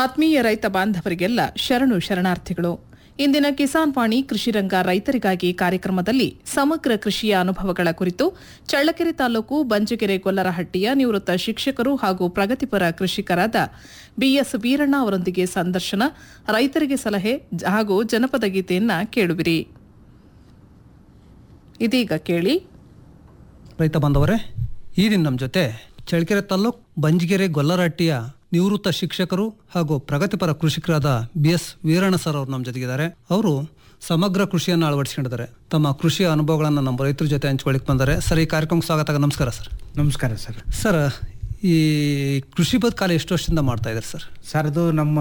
ಆತ್ಮೀಯ ರೈತ ಬಾಂಧವರಿಗೆಲ್ಲ ಶರಣು ಶರಣಾರ್ಥಿಗಳು ಇಂದಿನ ಕಿಸಾನ್ ವಾಣಿ ಕೃಷಿರಂಗ ರೈತರಿಗಾಗಿ ಕಾರ್ಯಕ್ರಮದಲ್ಲಿ ಸಮಗ್ರ ಕೃಷಿಯ ಅನುಭವಗಳ ಕುರಿತು ಚಳ್ಳಕೆರೆ ತಾಲೂಕು ಬಂಜಗೆರೆ ಗೊಲ್ಲರಹಟ್ಟಿಯ ನಿವೃತ್ತ ಶಿಕ್ಷಕರು ಹಾಗೂ ಪ್ರಗತಿಪರ ಕೃಷಿಕರಾದ ಬಿಎಸ್ ವೀರಣ್ಣ ಅವರೊಂದಿಗೆ ಸಂದರ್ಶನ ರೈತರಿಗೆ ಸಲಹೆ ಜ- ಹಾಗೂ ಜನಪದ ಗೀತೆಯನ್ನ ಕೇಳುವಿರಿ ಇದೀಗ ಕೇಳಿ ರೈತ ಬಾಂಧವರೇ ಈ ದಿನ ನಮ್ಮ ಜೊತೆ ಚಳ್ಳಕೆರೆ ತಾಲ್ಲೂಕ್ ಬಂಜಗೆರೆ ಗೊಲ್ಲರಹಟ್ಟಿಯ ನಿವೃತ್ತ ಶಿಕ್ಷಕರು ಹಾಗೂ ಪ್ರಗತಿಪರ ಕೃಷಿಕರಾದ ಬಿ ಎಸ್ ವೀರಣ್ಣ ಸರ್ ಅವರು ನಮ್ಮ ಜೊತೆಗಿದ್ದಾರೆ ಅವರು ಸಮಗ್ರ ಕೃಷಿಯನ್ನು ಅಳವಡಿಸಿಕೊಂಡಿದ್ದಾರೆ ತಮ್ಮ ಕೃಷಿಯ ಅನುಭವಗಳನ್ನು ನಮ್ಮ ರೈತರ ಜೊತೆ ಹಂಚ್ಕೊಳ್ಳಿಕ್ ಬಂದರೆ ಸರ್ ಈ ಕಾರ್ಯಕ್ರಮಕ್ಕೆ ಸ್ವಾಗತ ನಮಸ್ಕಾರ ಸರ್ ನಮಸ್ಕಾರ ಸರ್ ಸರ್ ಈ ಕೃಷಿ ಬದುಕಾಲ ಎಷ್ಟು ವರ್ಷದಿಂದ ಮಾಡ್ತಾ ಇದ್ದಾರೆ ಸರ್ ಸರ್ ಅದು ನಮ್ಮ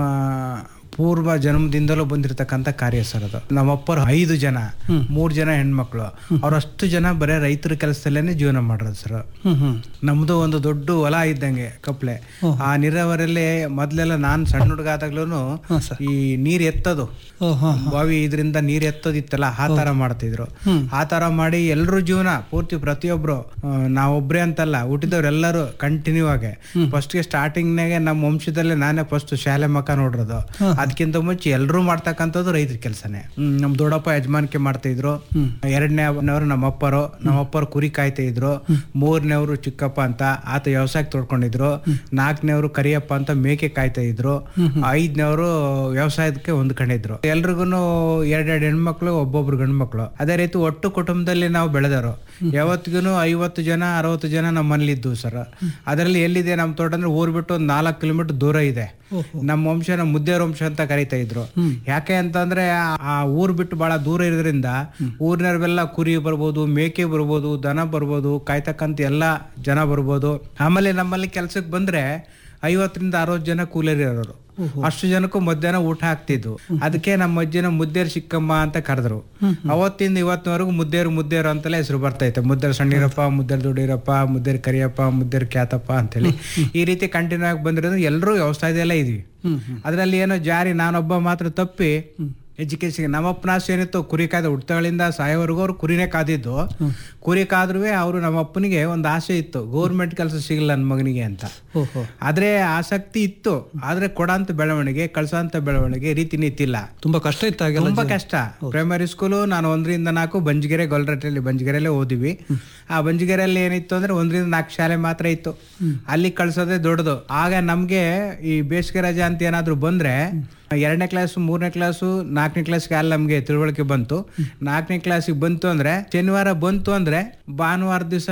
ಪೂರ್ವ ಜನ್ಮದಿಂದಲೂ ಬಂದಿರತಕ್ಕಂಥ ಕಾರ್ಯ ಸರ್ ಅದು ನಮ್ಮಪ್ಪರು ಐದು ಜನ ಮೂರು ಜನ ಹೆಣ್ಮಕ್ಳು ಅವರಷ್ಟು ಜನ ಬರೀ ರೈತರ ಕೆಲಸದಲ್ಲೇನೆ ಜೀವನ ಮಾಡೋದು ಸರ್ ಹ್ಮ್ ಹ್ಮ್ ನಮ್ದು ಒಂದು ದೊಡ್ಡ ಹೊಲ ಇದ್ದಂಗೆ ಕಪ್ಲೆ ಆ ನೀರಾವರಿಯಲ್ಲಿ ಮೊದ್ಲೆಲ್ಲ ನಾನ್ ಸಣ್ಣ ಹುಡುಗ ಆದಾಗ್ಲೂ ಹಾಂ ಸರ್ ಈ ನೀರ್ ಎತ್ತೋದು ಓ ಹಾಂ ಬಾವಿ ಇದರಿಂದ ನೀರ್ ಎತ್ತೋದಿತ್ತಲ್ಲ ಆ ತರ ಮಾಡ್ತಿದ್ರು ಆ ತರ ಮಾಡಿ ಎಲ್ರ ಜೀವನ ಪೂರ್ತಿ ಪ್ರತಿಯೊಬ್ರು ಆ, ನಾವೊಬ್ರೇ ಅಂತಲ್ಲ ಹುಟ್ಟಿದವ್ರೆಲ್ಲರೂ ಕಂಟಿನ್ಯೂ ಆಗಿ ಫಸ್ಟ್ ಗೆ ಸ್ಟಾರ್ಟಿಂಗ್ ನಾಗೆ ನಮ್ಮ ವಂಶದಲ್ಲೇ ನಾನೇ ಫಸ್ಟ್ ಶಾಲೆ ಮಕ್ಕ ನೋಡಿರೋದು ಅದಕ್ಕಿಂತ ಮುಂಚೆ ಎಲ್ಲರೂ ಮಾಡ್ತಕ್ಕಂಥದ್ದು ರೈತರ ಕೆಲಸನೇ ನಮ್ ದೊಡ್ಡಪ್ಪ ಯಜಮಾನಿಕೆ ಮಾಡ್ತಾ ಇದ್ರು ಎರಡನೇವರು ನಮ್ಮ ಅಪ್ಪರು ನಮ್ಮ ಅಪ್ಪರು ಕುರಿ ಕಾಯ್ತಾ ಇದ್ರು ಮೂರನೇವರು ಚಿಕ್ಕಪ್ಪ ಅಂತ ಆತ ವ್ಯವಸಾಯಕ್ಕೆ ತೊಡ್ಕೊಂಡಿದ್ರು ನಾಲ್ಕನೇವರು ಕರಿಯಪ್ಪ ಅಂತ ಮೇಕೆ ಕಾಯ್ತಾ ಇದ್ರು ಐದನೇವರು ವ್ಯವಸಾಯಕ್ಕೆ ಹೊಂದ್ಕೊಂಡಿದ್ರು ಎಲ್ರಿಗೂ ಎರಡೆರಡು ಹೆಣ್ಮಕ್ಳು ಒಬ್ಬೊಬ್ರು ಗಂಡು ಮಕ್ಳು ಅದೇ ರೀತಿ ಒಟ್ಟು ಕುಟುಂಬದಲ್ಲಿ ನಾವು ಬೆಳೆದವರು ಯಾವತ್ತಿಗೂ ಐವತ್ತು ಜನ ಅರವತ್ತು ಜನ ನಮ್ಮ ಮನೇಲಿ ಇದ್ದು ಸರ್ ಅದರಲ್ಲಿ ಎಲ್ಲಿದೆ ನಮ್ಮ ತೋಟ ಅಂದ್ರೆ ಊರ್ ಬಿಟ್ಟು ಒಂದು ನಾಲ್ಕು ಕಿಲೋಮೀಟರ್ ದೂರ ಇದೆ ನಮ್ಮ ವಂಶನ ಮುದ್ದೇರ ವಂಶ ಅಂತ ಕರೀತಾ ಇದ್ರು ಯಾಕೆ ಅಂತಂದ್ರೆ ಆ- ಆ ಊರ್ ಬಿಟ್ಟು ಬಹಳ ದೂರ ಇರೋದ್ರಿಂದ ಊರಿನವ್ರೆಲ್ಲ ಕುರಿ ಬರ್ಬೋದು ಮೇಕೆ ಬರ್ಬೋದು ದನ ಬರ್ಬೋದು ಕಾಯ್ತಕ್ಕಂತ ಎಲ್ಲ ಜನ ಬರ್ಬೋದು ಆಮೇಲೆ ನಮ್ಮಲ್ಲಿ ಕೆಲ್ಸಕ್ಕೆ ಬಂದ್ರೆ ಐವತ್ತರಿಂದ ಅರವತ್ತು ಜನ ಕೂಲರ್ ಇರೋರು ಅಷ್ಟು ಜನಕ್ಕೂ ಮಧ್ಯಾಹ್ನ ಊಟ ಹಾಕ್ತಿದ್ವು ಅದಕ್ಕೆ ನಮ್ಮ ಅಜ್ಜಿನ ಮುದ್ದೇರು ಚಿಕ್ಕಮ್ಮ ಅಂತ ಕರೆದ್ರು ಅವತ್ತಿಂದ ಇವತ್ತಿನವರೆಗೂ ಮುದ್ದೇರು ಮುದ್ದೇರು ಅಂತಲೇ ಹೆಸರು ಬರ್ತೈತೆ ಮುದ್ದೇರು ಸಣ್ಣೀರಪ್ಪ ಮುದ್ದೇರು ದೊಡ್ಡಿರಪ್ಪ ಮುದ್ದೇರು ಕರಿಯಪ್ಪ ಮುದ್ದೇರು ಖ್ಯಾತಪ್ಪ ಅಂತೇಳಿ ಈ ರೀತಿ ಕಂಟಿನ್ಯೂ ಆಗಿ ಬಂದಿರೋದು ಎಲ್ಲರೂ ವ್ಯವಸಾಯದಲ್ಲೇ ಇದೀವಿ ಅದರಲ್ಲಿ ಏನೋ ಜಾರಿ ನಾನೊಬ್ಬ ಮಾತ್ರ ತಪ್ಪಿ ಎಜುಕೇಶನ್ ನಮ್ಮಪ್ಪನ ಆಸೆ ಏನಿತ್ತು ಕುರಿ ಕಾಯ್ದ ಹುಟ್ಟಗಳಿಂದ ಸಾಯೋವರೆಗೂ ಅವ್ರು ಕುರಿನೇ ಕಾದಿದ್ದು ಕುರಿ ಕಾದ್ರೂ ಅವರು ನಮ್ಮ ಅಪ್ಪನಿಗೆ ಒಂದು ಆಸೆ ಇತ್ತು ಗೌರ್ಮೆಂಟ್ ಕೆಲಸ ಸಿಗಲ್ಲ ನನ್ನ ಮಗನಿಗೆ ಅಂತ ಓಹೋ ಆದ್ರೆ ಆಸಕ್ತಿ ಇತ್ತು ಆದ್ರೆ ಕೊಡಂತ ಬೆಳವಣಿಗೆ ಕಳ್ಸೋಂತ ಬೆಳವಣಿಗೆ ರೀತಿ ನೀತಿ ಇಲ್ಲ ತುಂಬಾ ಕಷ್ಟ ಇತ್ತು ಹಾಗೆಲ್ಲ ತುಂಬಾ ಕಷ್ಟ ಪ್ರೈಮರಿ ಸ್ಕೂಲು ನಾನು ಒಂದರಿಂದ ನಾಲ್ಕು ಬಂಜಗೆರೆ ಗೊಲ್ರಟ್ಟಲ್ಲಿ ಬಂಜಗೆರೆಲ್ಲೇ ಓದಿವಿ ಆ ಬಂಜಗೆರೆಯಲ್ಲಿ ಏನಿತ್ತು ಅಂದ್ರೆ ಒಂದರಿಂದ ನಾಲ್ಕು ಶಾಲೆ ಮಾತ್ರ ಇತ್ತು ಅಲ್ಲಿ ಕಳ್ಸೋದೇ ದೊಡ್ಡದು ಆಗ ನಮ್ಗೆ ಈ ಬೇಸಿಗೆ ರಜೆ ಅಂತ ಏನಾದ್ರು ಬಂದ್ರೆ ಎರಡನೇ ಕ್ಲಾಸು ಮೂರನೇ ಕ್ಲಾಸು ನಾಲ್ಕನೇ ಕ್ಲಾಸ್ಗೆ ಅಲ್ಲಿ ನಮಗೆ ತಿಳುವಳಿಕೆ ಬಂತು ನಾಲ್ಕನೇ ಕ್ಲಾಸಿಗೆ ಬಂತು ಅಂದ್ರೆ ಶನಿವಾರ ಬಂತು ಅಂದ್ರೆ ಭಾನುವಾರ ದಿವಸ